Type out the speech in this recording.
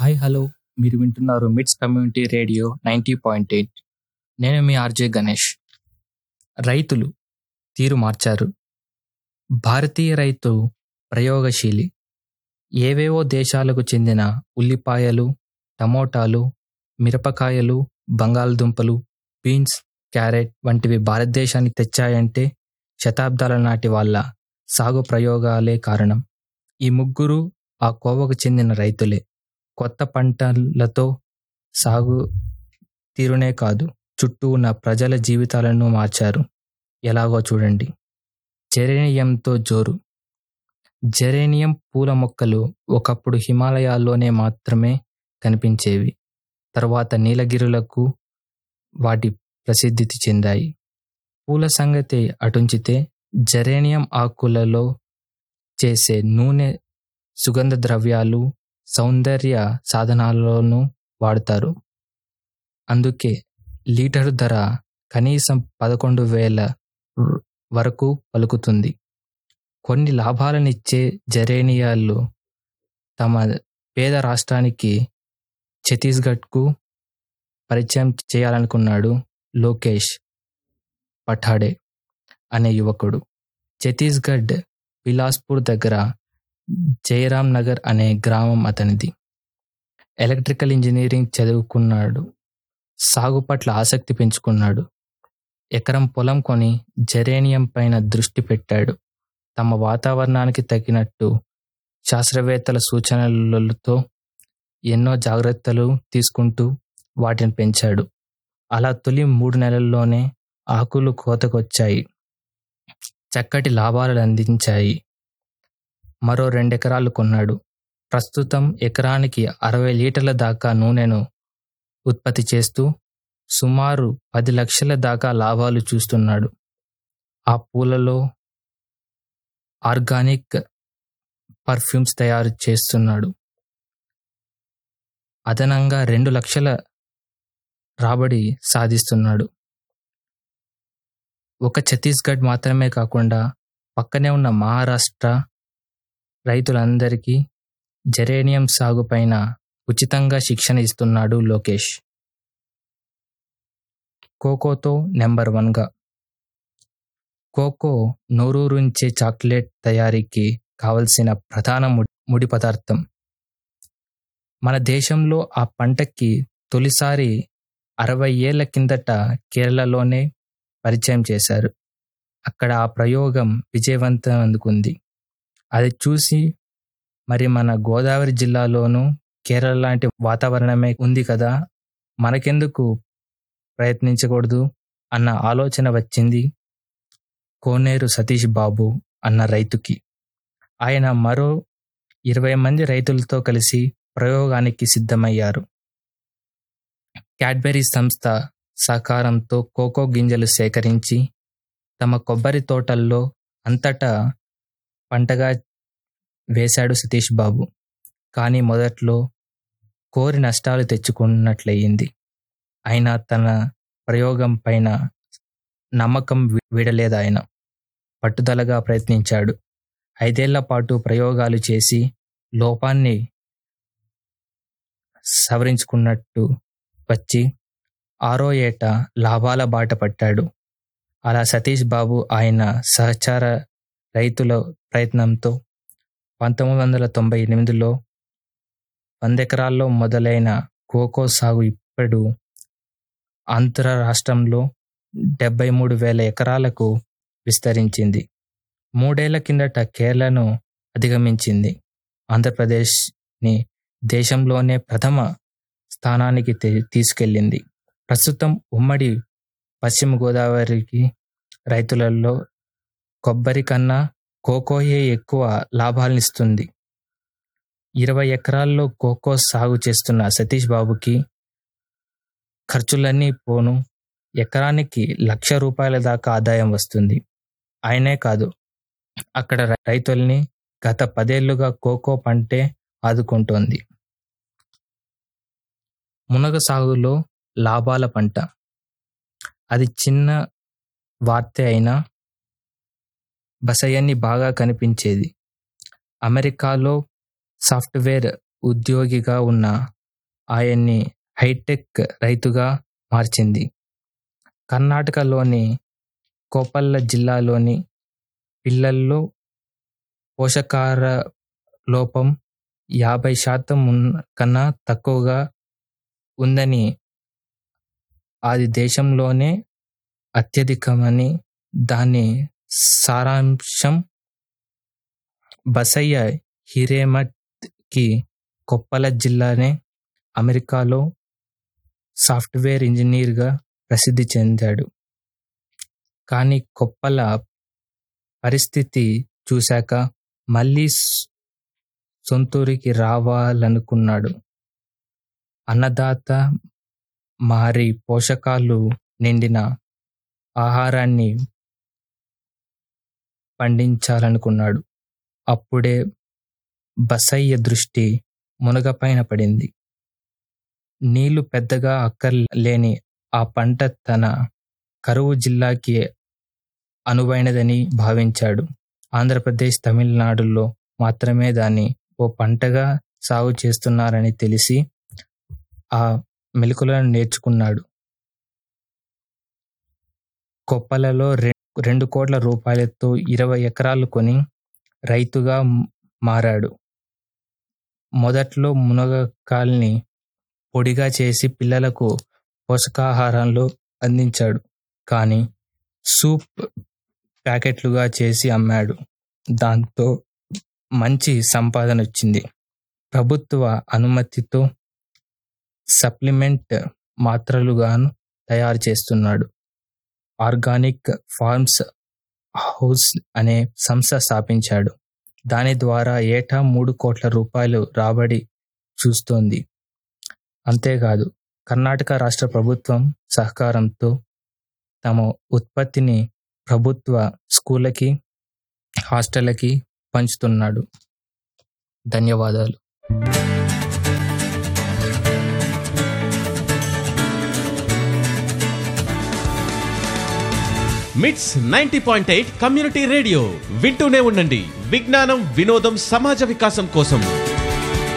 hi hello మీరు వింటున్నారు MITS community radio ninety point eight నేను మీ ఆర్జే గణేష్ రైతులు తీరు మార్చారు భారతీయ రైతు ప్రయోగశీలి ఏవేవో దేశాలకు చెందిన ఉల్లిపాయలు టమోటాలు మిరపకాయలు బంగాళదుంపలు బీన్స్ క్యారెట్ వంటివి భారతదేశానికి తెచ్చాయంటే శతాబ్దాల నాటి వాళ్ళ సాగు ప్రయోగాలే కారణం ఈ ముగ్గురు ఆ కోవకు చెందిన రైతులే కొత్త పంటలతో సాగు తీరునే కాదు చుట్టూ ఉన్న ప్రజల జీవితాలను మార్చారు ఎలాగో చూడండి జెరేనియంతో జోరు జెరేనియం పూల మొక్కలు ఒకప్పుడు హిమాలయాల్లోనే మాత్రమే కనిపించేవి తర్వాత నీలగిరులకు వాటి ప్రసిద్ధి చెందాయి పూల సంగతి అటుంచితే జెరేనియం ఆకులలో చేసే నూనె సుగంధ ద్రవ్యాలు సౌందర్య సాధనాల్లోనూ వాడతారు అందుకే లీటరు ధర కనీసం పదకొండు వేల వరకు పలుకుతుంది కొన్ని లాభాలనిచ్చే జరేనియాలు తమ పేద రాష్ట్రానికి ఛత్తీస్గఢ్కు పరిచయం చేయాలనుకున్నాడు లోకేష్ పఠాడే అనే యువకుడు ఛత్తీస్గఢ్ బిలాస్పూర్ దగ్గర జయరామ్ నగర్ అనే గ్రామం అతనిది ఎలక్ట్రికల్ ఇంజనీరింగ్ చదువుకున్నాడు సాగు పట్ల ఆసక్తి పెంచుకున్నాడు ఎకరం పొలం కొని జెరేనియం పైన దృష్టి పెట్టాడు తమ వాతావరణానికి తగినట్టు శాస్త్రవేత్తల సూచనలతో ఎన్నో జాగ్రత్తలు తీసుకుంటూ వాటిని పెంచాడు అలా తొలి మూడు నెలల్లోనే ఆకులు కోతకొచ్చాయి చక్కటి లాభాలు అందించాయి మరో రెండెకరాలు కొన్నాడు ప్రస్తుతం ఎకరానికి అరవై లీటర్ల దాకా నూనెను ఉత్పత్తి చేస్తూ సుమారు పది లక్షల దాకా లాభాలు చూస్తున్నాడు ఆ పూలలో ఆర్గానిక్ పర్ఫ్యూమ్స్ తయారు చేస్తున్నాడు అదనంగా రెండు లక్షల రాబడి సాధిస్తున్నాడు ఒక ఛత్తీస్గఢ్ మాత్రమే కాకుండా పక్కనే ఉన్న మహారాష్ట్ర రైతులందరికీ జెరేనియం సాగు పైన ఉచితంగా శిక్షణ ఇస్తున్నాడు లోకేష్ కోకోతో నెంబర్ వన్గా కోకో నోరూరుంచే చాక్లెట్ తయారీకి కావలసిన ప్రధాన ముడి పదార్థం మన దేశంలో ఆ పంటకి తొలిసారి అరవై ఏళ్ల కిందట కేరళలోనే పరిచయం చేశారు అక్కడ ఆ ప్రయోగం విజయవంతం అందుకుంది అది చూసి మరి మన గోదావరి జిల్లాలోనూ కేరళ లాంటి వాతావరణమే ఉంది కదా మనకెందుకు ప్రయత్నించకూడదు అన్న ఆలోచన వచ్చింది కోనేరు సతీష్ బాబు అన్న రైతుకి ఆయన మరో ఇరవై మంది రైతులతో కలిసి ప్రయోగానికి సిద్ధమయ్యారు క్యాడ్బెరీ సంస్థ సహకారంతో కోకో గింజలు సేకరించి తమ కొబ్బరి తోటల్లో అంతటా పంటగా వేశాడు సతీష్ బాబు కానీ మొదట్లో కోరి నష్టాలు తెచ్చుకున్నట్లయింది అయినా తన ప్రయోగం పైన నమ్మకం వీడలేదు ఆయన పట్టుదలగా ప్రయత్నించాడు ఐదేళ్ల పాటు ప్రయోగాలు చేసి లోపాన్ని సవరించుకున్నట్టు వచ్చి ఆరో ఏట లాభాల బాట పట్టాడు అలా సతీష్ బాబు ఆయన సహచార రైతుల ప్రయత్నంతో పంతొమ్మిది వందల తొంభై ఎనిమిదిలో వందెకరాల్లో మొదలైన కోకో సాగు ఇప్పుడు ఆంధ్ర రాష్ట్రంలో డెబ్బై మూడు వేల ఎకరాలకు విస్తరించింది మూడేళ్ల కిందట కేరళను అధిగమించింది ఆంధ్రప్రదేశ్ని దేశంలోనే ప్రథమ స్థానానికి తీసుకెళ్ళింది ప్రస్తుతం ఉమ్మడి పశ్చిమ గోదావరికి రైతులలో కొబ్బరి కన్నా కోకోయే ఎక్కువ లాభాలనిస్తుంది ఇరవై ఎకరాల్లో కోకో సాగు చేస్తున్న సతీష్ బాబుకి ఖర్చులన్నీ పోను ఎకరానికి లక్ష రూపాయల దాకా ఆదాయం వస్తుంది ఆయనే కాదు అక్కడ రైతుల్ని గత పదేళ్లుగా కోకో పంటే ఆదుకుంటోంది మునగ సాగులో లాభాల పంట అది చిన్న వార్తే అయినా బసయ్యన్ని బాగా కనిపించేది అమెరికాలో సాఫ్ట్వేర్ ఉద్యోగిగా ఉన్న ఆయన్ని హైటెక్ రైతుగా మార్చింది కర్ణాటకలోని కోపల్ల జిల్లాలోని పిల్లల్లో పోషకాహార లోపం యాభై శాతం ఉన్న కన్నా తక్కువగా ఉందని అది దేశంలోనే అత్యధికమని దాని సారాంశం బసయ్య హిరేమఠ్కి కొప్పల జిల్లానే అమెరికాలో సాఫ్ట్వేర్ ఇంజనీర్గా ప్రసిద్ధి చెందాడు కానీ కొప్పల పరిస్థితి చూశాక మళ్ళీ సొంతూరికి రావాలనుకున్నాడు అన్నదాత మారి పోషకాలు నిండిన ఆహారాన్ని పండించాలనుకున్నాడు అప్పుడే బసయ్య దృష్టి మునగపైన పడింది నీళ్లు పెద్దగా అక్కర్లేని ఆ పంట తన కరువు జిల్లాకి అనువైనదని భావించాడు ఆంధ్రప్రదేశ్ తమిళనాడులో మాత్రమే దాన్ని ఓ పంటగా సాగు చేస్తున్నారని తెలిసి ఆ మెలకులను నేర్చుకున్నాడు కొప్పలలో రెండు కోట్ల రూపాయలతో ఇరవై ఎకరాలు కొని రైతుగా మారాడు మొదట్లో మునగకాల్ని పొడిగా చేసి పిల్లలకు పోషకాహారాలు అందించాడు కానీ సూప్ ప్యాకెట్లుగా చేసి అమ్మాడు దాంతో మంచి సంపాదన వచ్చింది ప్రభుత్వ అనుమతితో సప్లిమెంట్ మాత్రలుగాను తయారు చేస్తున్నాడు ఆర్గానిక్ ఫార్మ్స్ హౌస్ అనే సంస్థ స్థాపించాడు దాని ద్వారా ఏటా మూడు కోట్ల రూపాయలు రాబడి చూస్తోంది అంతేకాదు కర్ణాటక రాష్ట్ర ప్రభుత్వం సహకారంతో తమ ఉత్పత్తిని ప్రభుత్వ స్కూళ్ళకి హాస్టళ్ళకి పంచుతున్నాడు ధన్యవాదాలు MITS ninety point eight community radio వింటూనే ఉండండి విజ్ఞానం వినోదం సమాజ వికాసం కోసం